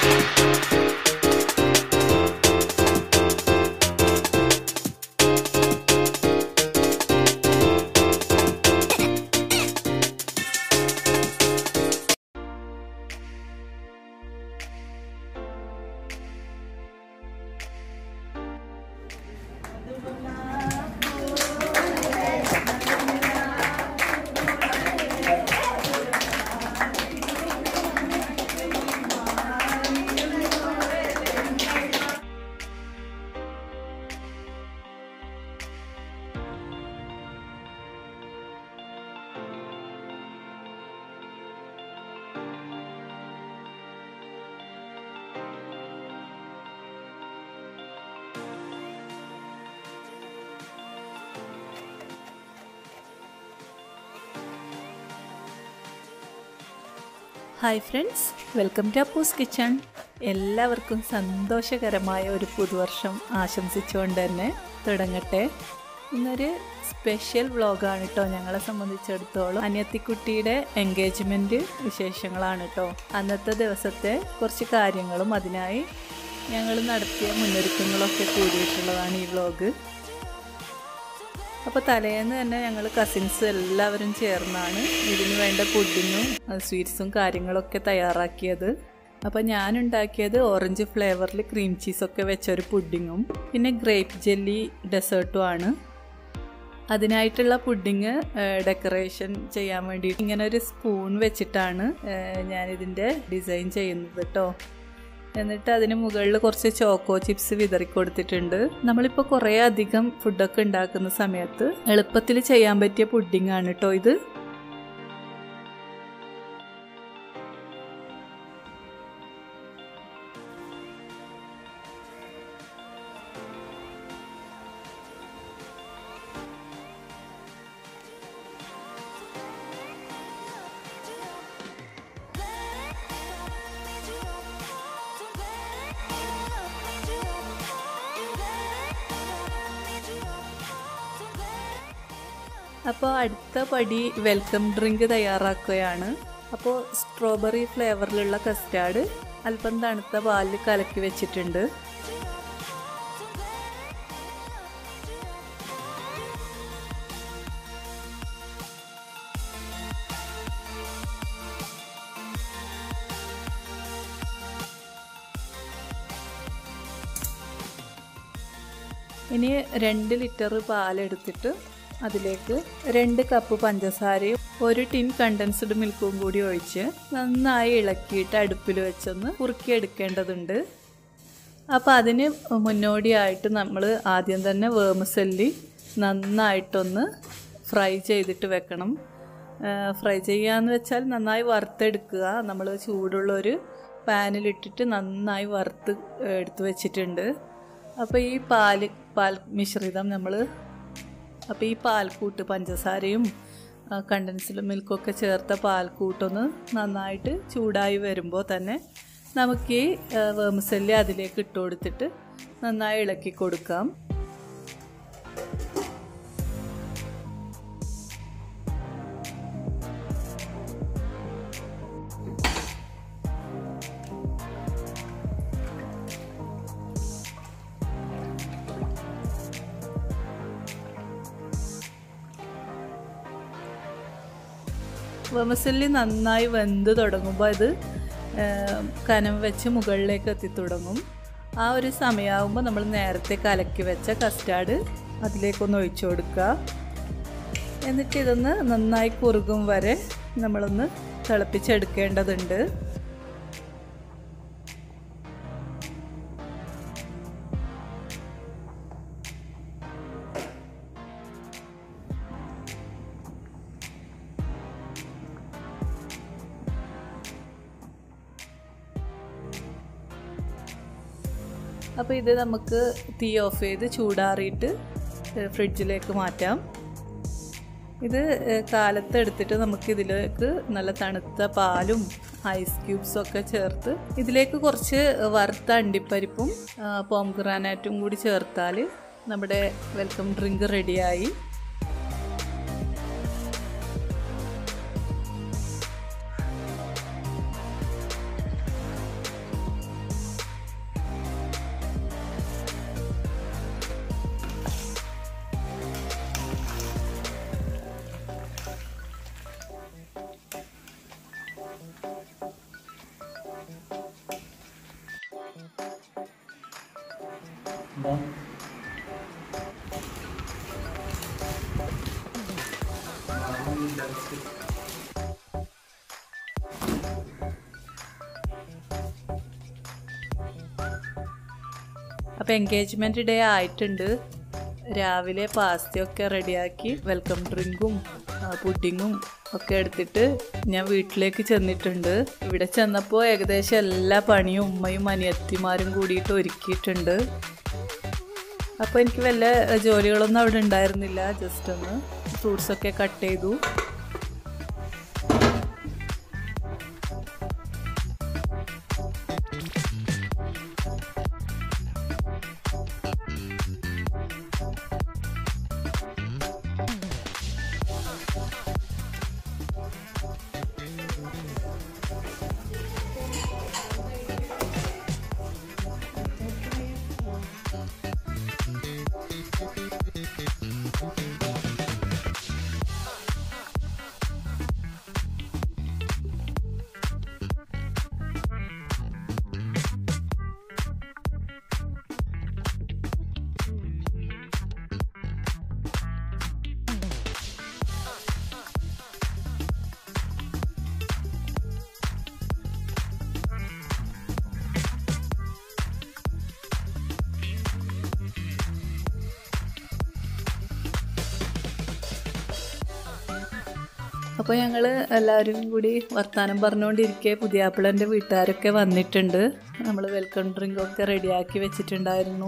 hi friends welcome to Appus kitchen എല്ലാവർക്കും സന്തോഷകരമായ ഒരു പുതുവർഷം ആശംസിച്ചുകൊണ്ട് തന്നെ തുടങ്ങട്ടെ ഇന്നൊരു സ്പെഷ്യൽ വ്ളോഗാണ് കേട്ടോ ഞങ്ങളെ സംബന്ധിച്ചിടത്തോളം അനിയത്തിക്കുട്ടിയുടെ എൻഗേജ്മെൻറ്റ് വിശേഷങ്ങളാണ് കേട്ടോ അന്നത്തെ ദിവസത്തെ കുറച്ച് കാര്യങ്ങളും അതിനായി ഞങ്ങൾ നടത്തിയ മുന്നൊരുക്കങ്ങളൊക്കെ കൂടിയിട്ടുള്ളതാണ് ഈ വ്ളോഗ് അപ്പോൾ തലേന്ന് തന്നെ ഞങ്ങൾ കസിൻസ് എല്ലാവരും ചേർന്നാണ് ഇതിന് വേണ്ട പുഡിങ്ങും സ്വീറ്റ്സും കാര്യങ്ങളൊക്കെ തയ്യാറാക്കിയത് അപ്പോൾ ഞാൻ ഉണ്ടാക്കിയത് ഓറഞ്ച് ഫ്ലേവറിൽ ക്രീം ചീസൊക്കെ വെച്ച ഒരു പുഡിങ്ങും പിന്നെ ഗ്രേപ്പ് ജെല്ലി ഡെസേർട്ടും ആണ് അതിനായിട്ടുള്ള പുഡിങ് ഡെക്കറേഷൻ ചെയ്യാൻ വേണ്ടി ഇങ്ങനെ ഒരു സ്പൂൺ വെച്ചിട്ടാണ് ഞാനിതിൻ്റെ ഡിസൈൻ ചെയ്യുന്നത് കേട്ടോ എന്നിട്ട് അതിന് മുകളിൽ കുറച്ച് ചോക്കോ ചിപ്സ് വിതറി കൊടുത്തിട്ടുണ്ട് നമ്മളിപ്പോൾ കുറേ അധികം ഫുഡൊക്കെ ഉണ്ടാക്കുന്ന സമയത്ത് എളുപ്പത്തിൽ ചെയ്യാൻ പറ്റിയ പുഡിംഗ് ആണ് കേട്ടോ ഇത് അപ്പോൾ അടുത്ത പടി വെൽക്കം ഡ്രിങ്ക് തയ്യാറാക്കുകയാണ് അപ്പോൾ സ്ട്രോബെറി ഫ്ലേവറിലുള്ള കസ്റ്റാർഡ് അല്പം തണുത്ത പാലിൽ കലക്കി വെച്ചിട്ടുണ്ട് ഇനി രണ്ട് ലിറ്റർ പാലെടുത്തിട്ട് അതിലേക്ക് രണ്ട് കപ്പ് പഞ്ചസാരയും ഒരു ടിൻ കണ്ടൻസ്ഡ് മിൽക്കും കൂടി ഒഴിച്ച് നന്നായി ഇളക്കിയിട്ട് അടുപ്പിൽ വെച്ചൊന്ന് കുറുക്കിയെടുക്കേണ്ടതുണ്ട് അപ്പോൾ അതിന് മുന്നോടിയായിട്ട് നമ്മൾ ആദ്യം തന്നെ വേമസല്ലി നന്നായിട്ടൊന്ന് ഫ്രൈ ചെയ്തിട്ട് വെക്കണം ഫ്രൈ ചെയ്യാന്ന് വെച്ചാൽ നന്നായി വറുത്തെടുക്കുക നമ്മൾ ചൂടുള്ള ഒരു പാനിലിട്ടിട്ട് നന്നായി വറുത്ത് എടുത്ത് വെച്ചിട്ടുണ്ട് അപ്പോൾ ഈ പാല് പാൽ മിശ്രിതം നമ്മൾ അപ്പോൾ ഈ പാൽക്കൂട്ട് പഞ്ചസാരയും കണ്ടൻസ്ഡ് മിൽക്കൊക്കെ ചേർത്ത പാൽക്കൂട്ടൊന്ന് നന്നായിട്ട് ചൂടായി വരുമ്പോൾ തന്നെ നമുക്ക് ഈ വേമസല്ലി അതിലേക്ക് ഇട്ട് കൊടുത്തിട്ട് നന്നായി ഇളക്കി കൊടുക്കാം വെമസല്ലി നന്നായി വെന്ത് തുടങ്ങുമ്പോൾ ഇത് കനം വെച്ച് മുകളിലേക്ക് എത്തിത്തുടങ്ങും ആ ഒരു സമയമാകുമ്പോൾ നമ്മൾ നേരത്തെ കലക്കി വെച്ച കസ്റ്റാർഡ് അതിലേക്കൊന്ന് ഒഴിച്ചു കൊടുക്കുക എന്നിട്ട് ഇതൊന്ന് നന്നായി കുറുകും വരെ നമ്മളൊന്ന് തിളപ്പിച്ചെടുക്കേണ്ടതുണ്ട് അപ്പോൾ ഇത് നമുക്ക് തീ ഓഫ് ചെയ്ത് ചൂടാറിയിട്ട് ഫ്രിഡ്ജിലേക്ക് മാറ്റാം ഇത് കാലത്ത് എടുത്തിട്ട് നമുക്ക് ഇതിലേക്ക് നല്ല തണുത്ത പാലും ഐസ് ക്യൂബ്സും ഒക്കെ ചേർത്ത് ഇതിലേക്ക് കുറച്ച് വറുത്ത അണ്ടിപ്പരിപ്പും പോംഗ്രാനാറ്റും കൂടി ചേർത്താൽ നമ്മുടെ വെൽക്കം ഡ്രിങ്ക് റെഡിയായി അപ്പോൾ എൻഗേജ്മെൻറ്റ് ഡേ ആയിട്ടുണ്ട് രാവിലെ പാസ്തയൊക്കെ റെഡിയാക്കി വെൽക്കം ഡ്രിങ്കും പുഡിങ്ങും ഒക്കെ എടുത്തിട്ട് ഞാൻ വീട്ടിലേക്ക് ചെന്നിട്ടുണ്ട് ഇവിടെ ചെന്നപ്പോൾ ഏകദേശം എല്ലാ പണിയും ഉമ്മയും അനിയത്തിമാരും കൂടിയിട്ട് ഒരുക്കിയിട്ടുണ്ട് അപ്പോൾ എനിക്ക് വല്ല ജോലികളൊന്നും അവിടെ ഉണ്ടായിരുന്നില്ല ജസ്റ്റ് ഒന്ന് ഫ്രൂട്ട്സൊക്കെ കട്ട് ചെയ്തു അപ്പോൾ ഞങ്ങൾ എല്ലാവരും കൂടി വർത്തമാനം പറഞ്ഞുകൊണ്ടിരിക്കെ പുതിയാപ്പിളൻ്റെ വീട്ടുകാരൊക്കെ വന്നിട്ടുണ്ട് നമ്മൾ വെൽക്കം ഡ്രിങ്ക് ഒക്കെ റെഡിയാക്കി വെച്ചിട്ടുണ്ടായിരുന്നു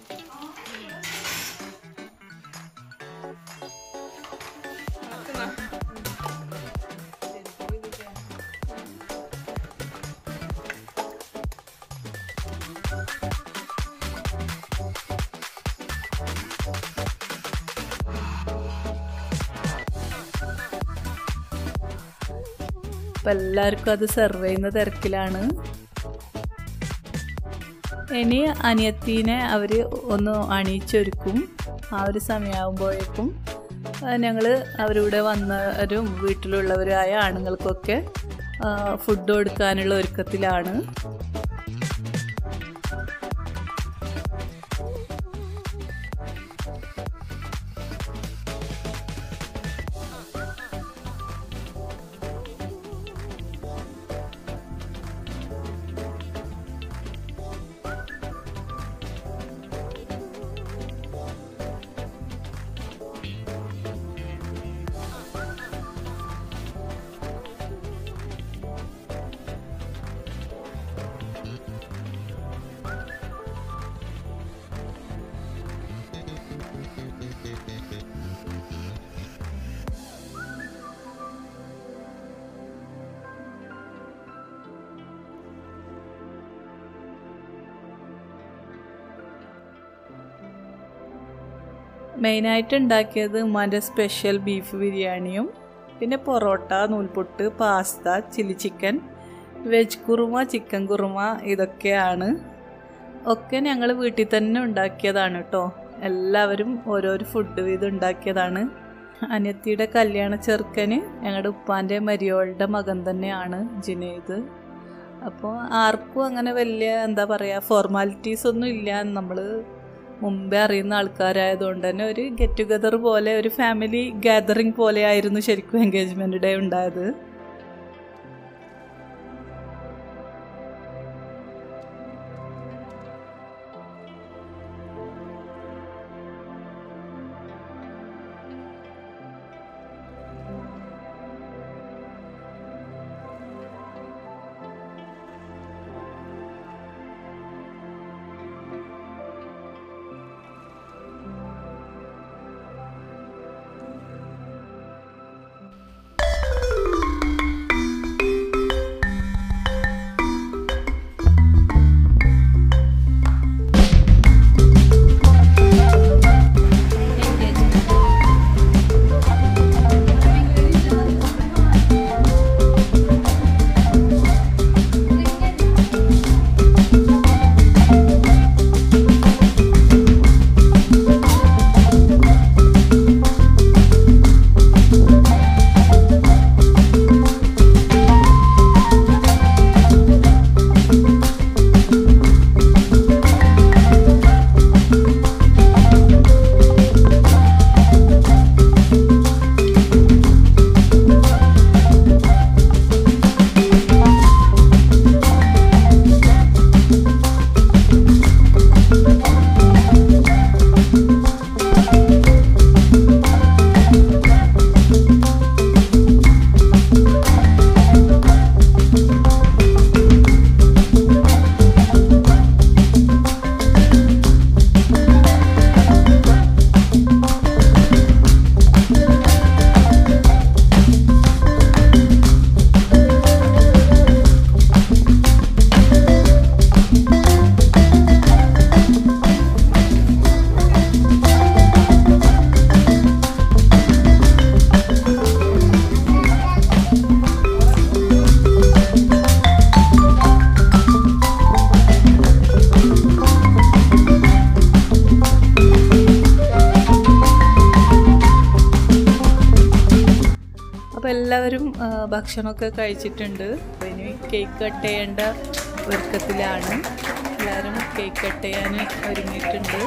അപ്പം എല്ലാവർക്കും അത് സെർവ് ചെയ്യുന്ന തിരക്കിലാണ് ഇനി അനിയത്തീനെ അവർ ഒന്ന് അണിയിച്ചൊരുക്കും ആ ഒരു സമയമാകുമ്പോഴേക്കും ഞങ്ങൾ അവരിവിടെ വന്നവരും വീട്ടിലുള്ളവരായ ആണുങ്ങൾക്കൊക്കെ ഫുഡ് കൊടുക്കാനുള്ള ഒരുക്കത്തിലാണ് മെയിനായിട്ട് ഉണ്ടാക്കിയത് ഉമ്മാൻ്റെ സ്പെഷ്യൽ ബീഫ് ബിരിയാണിയും പിന്നെ porotta noolputtu pasta chilli chicken veg kurma chicken kurma ഇതൊക്കെയാണ് ഒക്കെ ഞങ്ങൾ വീട്ടിൽ തന്നെ ഉണ്ടാക്കിയതാണ് കേട്ടോ എല്ലാവരും ഓരോരോ ഫുഡ് വീതം ഉണ്ടാക്കിയതാണ് അനിയത്തിയുടെ കല്യാണ ചെറുക്കന് ഞങ്ങളുടെ ഉപ്പാൻ്റെ മരിയോളുടെ മകൻ തന്നെയാണ് ജിനേത് അപ്പോൾ ആർക്കും അങ്ങനെ വലിയ എന്താ പറയുക ഫോർമാലിറ്റീസ് ഒന്നും ഇല്ല നമ്മൾ മുമ്പേ അറിയുന്ന ആൾക്കാരായതുകൊണ്ട് തന്നെ ഒരു ഗെറ്റ് ടുഗദർ പോലെ ഒരു ഫാമിലി ഗാദറിങ് പോലെ ആയിരുന്നു ശരിക്കും എൻഗേജ്മെൻറ്റ് ഡേ ഉണ്ടായത് എല്ലാവരും ആ, ഭക്ഷണമൊക്കെ കഴിച്ചിട്ടുണ്ട് അപ്പോൾ ഇനി കേക്ക് കട്ട് ചെയ്യേണ്ട ഒരുക്കത്തിലാണ് എല്ലാവരും കേക്ക് കട്ട് ചെയ്യാൻ ഒരുങ്ങിയിട്ടുണ്ട്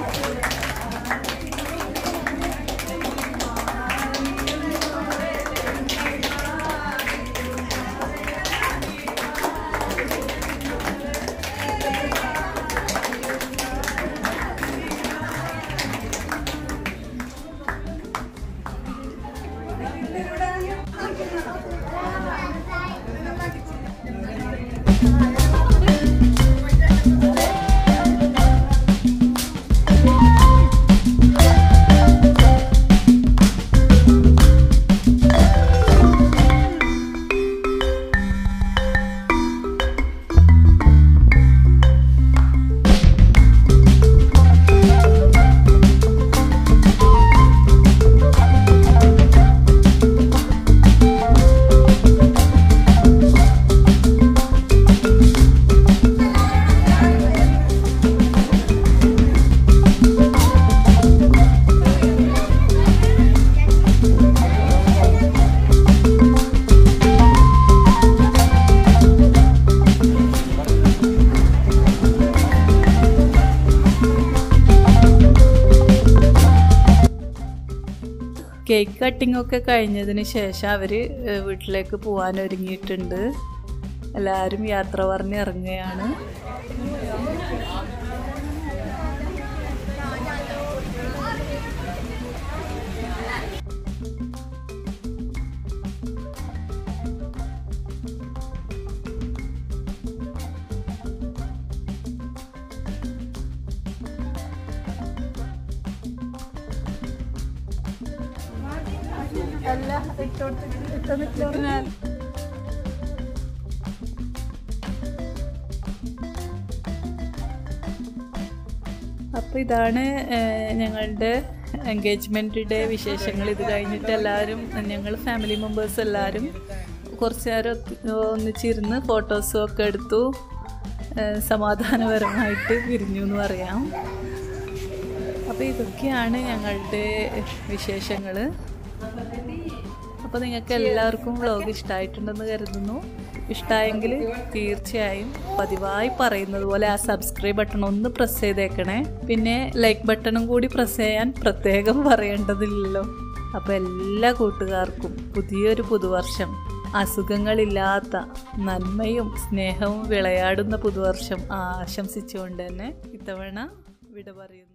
കേക്ക് കട്ടിംഗ് ഒക്കെ കഴിഞ്ഞതിന് ശേഷം അവർ വീട്ടിലേക്ക് പോകാൻ ഒരുങ്ങിയിട്ടുണ്ട് എല്ലാവരും യാത്ര പറഞ്ഞ് ഇറങ്ങുകയാണ് അപ്പോൾ ഇതാണ് ഏഹ്, ഞങ്ങളുടെ എൻഗേജ്മെൻറ്റ് ഡേ വിശേഷങ്ങൾ ഇത് കഴിഞ്ഞിട്ട് എല്ലാവരും ഞങ്ങൾ ഫാമിലി മെമ്പേഴ്സ് എല്ലാവരും കുറച്ച് നേരം ഒത്ത് ഒന്നിച്ചിരുന്ന് ഫോട്ടോസും ഒക്കെ എടുത്തു ഏഹ്, സമാധാനപരമായിട്ട് പിരിഞ്ഞു എന്ന് പറയാം അപ്പോൾ ഇതൊക്കെയാണ് ഞങ്ങളുടെ വിശേഷങ്ങൾ അപ്പോൾ നിങ്ങൾക്ക് എല്ലാവർക്കും വ്ളോഗ് ഇഷ്ടമായിട്ടുണ്ടെന്ന് കരുതുന്നു ഇഷ്ടമായെങ്കിൽ തീർച്ചയായും പതിവായി പറയുന്നത് പോലെ ആ സബ്സ്ക്രൈബ് ബട്ടൺ ഒന്ന് പ്രസ് ചെയ്തേക്കണേ പിന്നെ ലൈക്ക് ബട്ടണും കൂടി പ്രസ് ചെയ്യാൻ പ്രത്യേകം പറയേണ്ടതില്ലല്ലോ അപ്പോൾ എല്ലാ കൂട്ടുകാർക്കും പുതിയൊരു പുതുവർഷം അസുഖങ്ങളില്ലാത്ത നന്മയും സ്നേഹവും വിളയാടുന്ന പുതുവർഷം ആശംസിച്ചുകൊണ്ട് തന്നെ ഇത്തവണ വിട പറയുന്നു